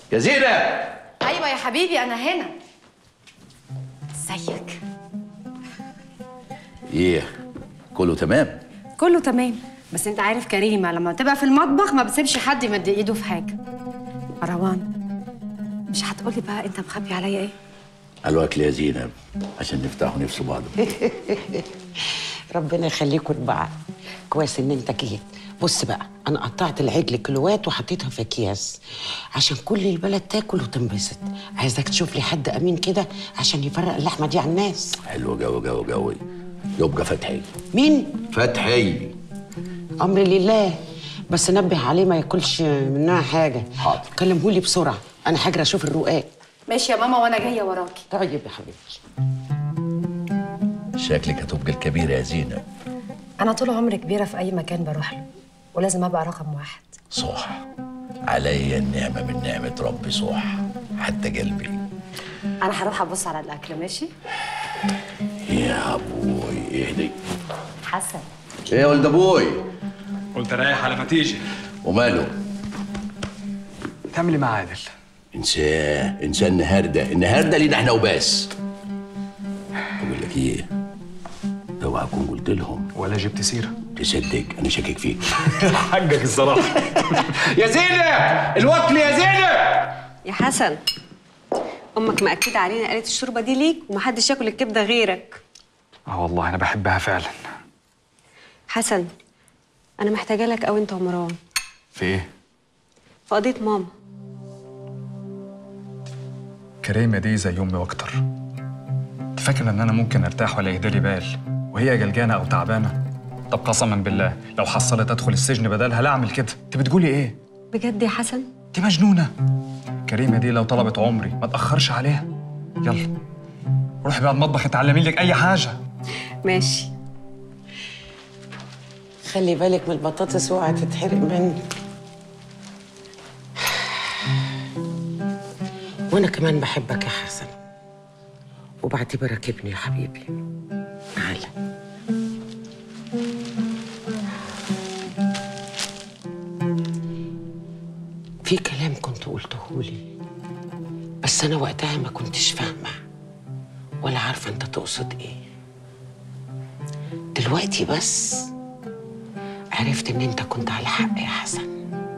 يا زينب ايوه يا حبيبي انا هنا ازيك ايه كله تمام كله تمام بس انت عارف كريمه لما تبقى في المطبخ ما بتسيبش حد يمد ايده في حاجه مروان مش هتقولي بقى انت مخبي عليا ايه قالوا اكل يا زينب عشان نفتحوا نفس بعض ربنا يخليكم لبعض كويس ان انت جيت بص بقى انا قطعت العجل كيلوات وحطيتها في اكياس عشان كل البلد تاكل وتنبسط عايزك تشوف لي حد امين كده عشان يفرق اللحمه دي على الناس حلو جو جو جوي يبقى فتحي مين فتحي امر لله بس نبه عليه ما ياكلش منها حاجه حاضر. كلمهولي بسرعه انا هاجر اشوف الرقاق ماشي يا ماما وانا جايه وراكي طيب يا حبيبتي شكلك هتبقى الكبيرة يا زينب انا طول عمري كبيره في اي مكان بروح له ولازم ابقى رقم واحد صح علي النعمة من نعمة ربي صح حتى قلبي انا هروح ابص على الاكل ماشي يا ابوي اهدي حسن ايه يا ولد ابوي قلت رايح على ما تيجي وماله تعمل ايه مع عادل انساه انساه النهارده النهارده لينا احنا وبس بقول لك ايه اوعى اكون قلت لهم ولا جبت سيره تصدق انا شاكك فيك حقك الصراحه يا زينب الوكل يا زينب يا حسن امك مأكدة علينا قالت الشوربه دي ليك ومحدش ياكل الكبده غيرك اه والله انا بحبها فعلا حسن انا محتاجه لك قوي انت ومروان في ايه في قضيه ماما كريمه دي زي امي واكتر انت فاكره ان انا ممكن ارتاح ولا يهدالي بال وهي جلجانه او تعبانه طب قسما بالله لو حصلت ادخل السجن بدلها لا اعمل كده انت بتقولي ايه بجد يا حسن دي مجنونه كريمه دي لو طلبت عمري ما تاخرش عليها يلا روحي بقى المطبخ اتعلمي لك اي حاجه ماشي خلي بالك من البطاطس اوعى تتحرق منك وانا كمان بحبك يا حسن وبعتبرك ابني يا حبيبي تعالى في كلام كنت قلته لي بس انا وقتها ما كنتش فاهمه ولا عارفه انت تقصد ايه دلوقتي بس عرفت ان انت كنت على حق يا حسن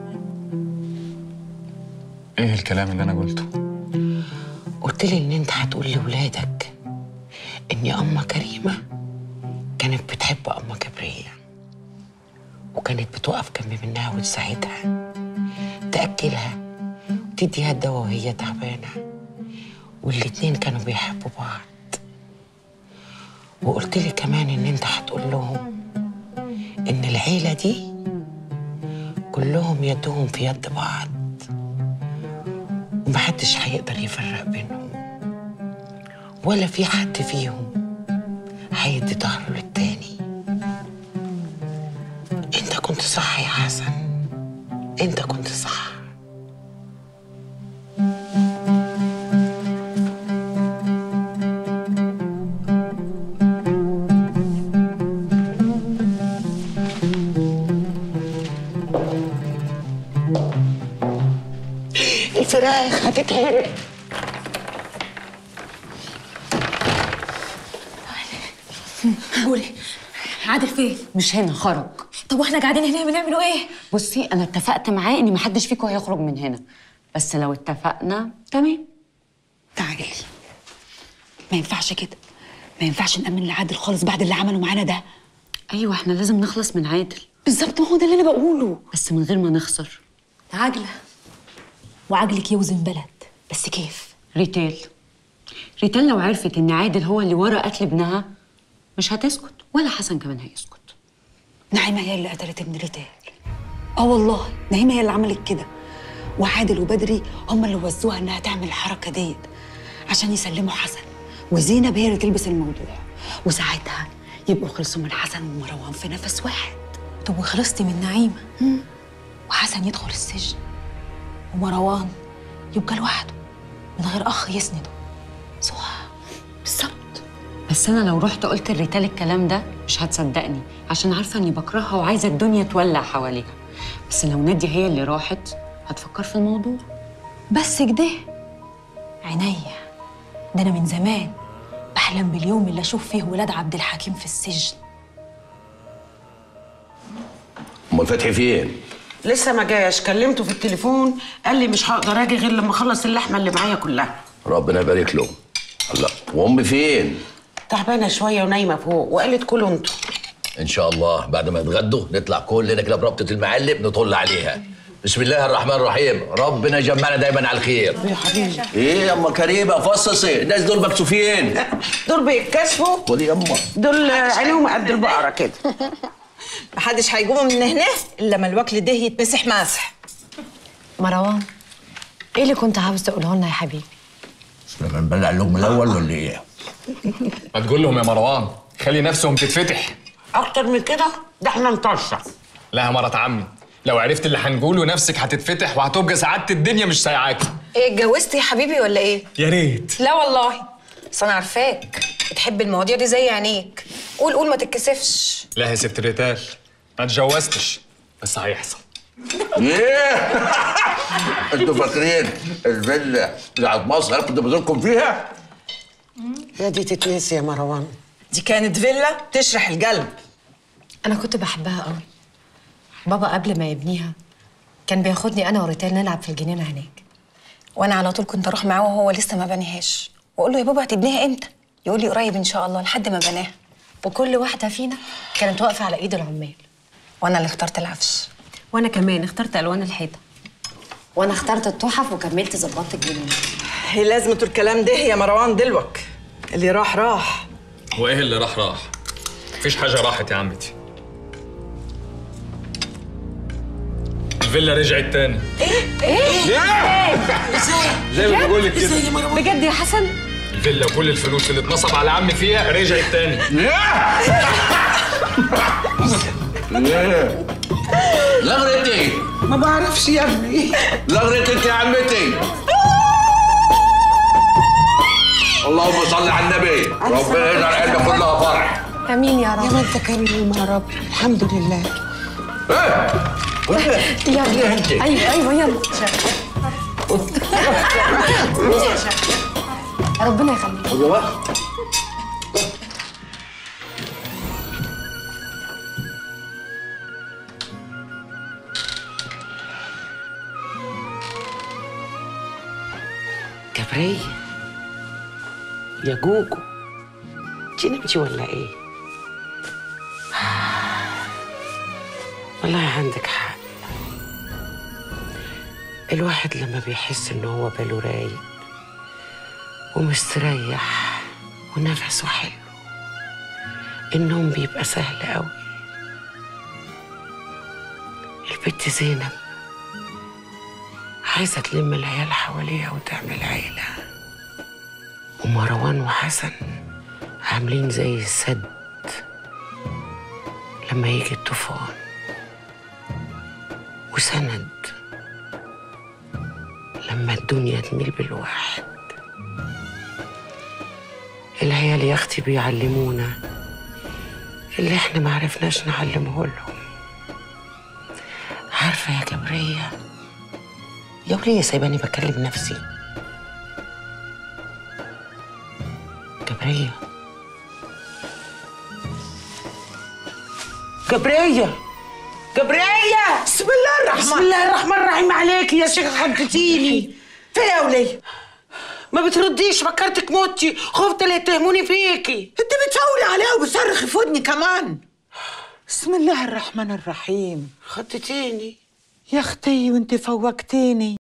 ايه الكلام اللي انا قلته قلت لي ان انت هتقول لولادك ان اما كريمه كانت بتحب اما كبريه وكانت بتقف جنب منها وتساعدها تاكلها وتديها الدواء وهي تعبانه والاتنين كانوا بيحبوا بعض وقلت لي كمان ان انت هتقول لهم ان العيله دي كلهم يدهم في يد بعض ومحدش هيقدر يفرق بينهم ولا في حد فيهم هيدي ظهره للتاني انت كنت صح يا حسن انت كنت صح الفراخ هتتحرق قولي عادل فين؟ مش هنا خرج طب واحنا قاعدين هنا بنعملوا ايه؟ بصي انا اتفقت معاه ان محدش فيكم هيخرج من هنا بس لو اتفقنا تمام تعالي ما ينفعش كده ما ينفعش نأمن لعادل خالص بعد اللي عمله معانا ده ايوه احنا لازم نخلص من عادل بالظبط ما هو ده اللي انا بقوله بس من غير ما نخسر عجلة وعجلك يوزن بلد بس كيف؟ ريتال ريتال لو عرفت ان عادل هو اللي ورا قتل ابنها مش هتسكت ولا حسن كمان هيسكت نعيمة هي اللي قتلت ابن ريتال اه والله نعيمة هي اللي عملت كده وعادل وبدري هم اللي وزوها انها تعمل الحركة ديت عشان يسلموا حسن وزينب هي اللي تلبس الموضوع وساعتها يبقوا خلصوا من حسن ومروان في نفس واحد طب وخلصتي من نعيمة وحسن يدخل السجن ومروان يبقى لوحده من غير اخ يسنده صح بالظبط بس انا لو رحت قلت لريتال الكلام ده مش هتصدقني عشان عارفه اني بكرهها وعايزه الدنيا تولع حواليها بس لو ناديه هي اللي راحت هتفكر في الموضوع بس كده عينيا ده انا من زمان بحلم باليوم اللي اشوف فيه ولاد عبد الحكيم في السجن امال فتحي فين لسه ما جاش كلمته في التليفون قال لي مش هقدر اجي غير لما اخلص اللحمه اللي معايا كلها ربنا يبارك له الله وامي فين تعبانه شويه ونايمه فوق وقالت كلوا انتوا ان شاء الله بعد ما يتغدوا نطلع كلنا كده بربطه المعلم نطل عليها بسم الله الرحمن الرحيم ربنا يجمعنا دايما على الخير يا حبيبي ايه يا ام كريمه فصصي الناس دول مكسوفين دول بيتكسفوا خدي يا اما دول عينيهم قد البقره كده محدش هيقوم من هنا الا لما الوكل ده يتمسح مسح مروان ايه اللي كنت عاوز تقوله لنا يا حبيبي لما نبلع اللقم الاول ولا ايه ما تقول لهم يا مروان خلي نفسهم تتفتح اكتر من كده ده احنا نطشع لا يا مرات عمي لو عرفت اللي هنقوله نفسك هتتفتح وهتبقى سعادة الدنيا مش سايعاكي ايه اتجوزت يا حبيبي ولا ايه يا ريت لا والله بس انا عارفاك بتحب المواضيع دي زي عينيك قول قول ما تتكسفش لا يا ست ريتال ما اتجوزتش بس هيحصل ايه انتوا فاكرين الفيلا بتاعت مصر انا كنت بزوركم فيها يا دي تتنسي يا مروان دي كانت فيلا تشرح القلب انا كنت بحبها قوي بابا قبل ما يبنيها كان بياخدني انا وريتال نلعب في الجنينه هناك وانا على طول كنت اروح معاه وهو لسه ما بنيهاش واقول له يا بابا هتبنيها امتى يقول لي قريب ان شاء الله لحد ما بناها وكل واحده فينا كانت واقفه على ايد العمال وانا اللي اخترت العفش وانا كمان اخترت الوان الحيطه وانا اخترت التحف وكملت ظبطت الجنينه هي لازمة الكلام ده يا مروان دلوك اللي راح راح وايه اللي راح راح مفيش حاجة راحت يا عمتي الفيلا رجعت تاني زي ما بقول لك كده بجد يا حسن الفيلا وكل الفلوس اللي اتنصب على عمي فيها رجعت تاني لغرتي ما بعرفش يا ابني لغرتي انت يا عمتي اللهم صل على النبي ربنا يجعل عندنا كلها فرح امين يا يا رب ما انت كريم يا رب الحمد لله يلا انت ايوه ايوه يلا ربنا يخليك جبرية يا جوجو انت نمتي ولا ايه؟ والله عندك حق الواحد لما بيحس ان هو باله رايق ومستريح ونفسه حلو النوم بيبقى سهل قوي البت زينب عايزة تلم العيال حواليها وتعمل عيلة ومروان وحسن عاملين زي السد لما يجي الطوفان وسند لما الدنيا تميل بالواحد العيال يا اختي بيعلمونا اللي احنا ما عرفناش نعلمه لهم عارفه يا جبريه يا وليه سايباني بكلم نفسي جبريه جبريه جبريه بسم الله الرحمن بسم الله الرحمن الرحيم عليك يا شيخ حدتيني في يا وليه ما بترديش فكرتك موتي خفت لا يتهموني فيكي انت بتفولي عليها وبتصرخي في ودني كمان بسم الله الرحمن الرحيم خدتيني يا اختي وانت فوقتيني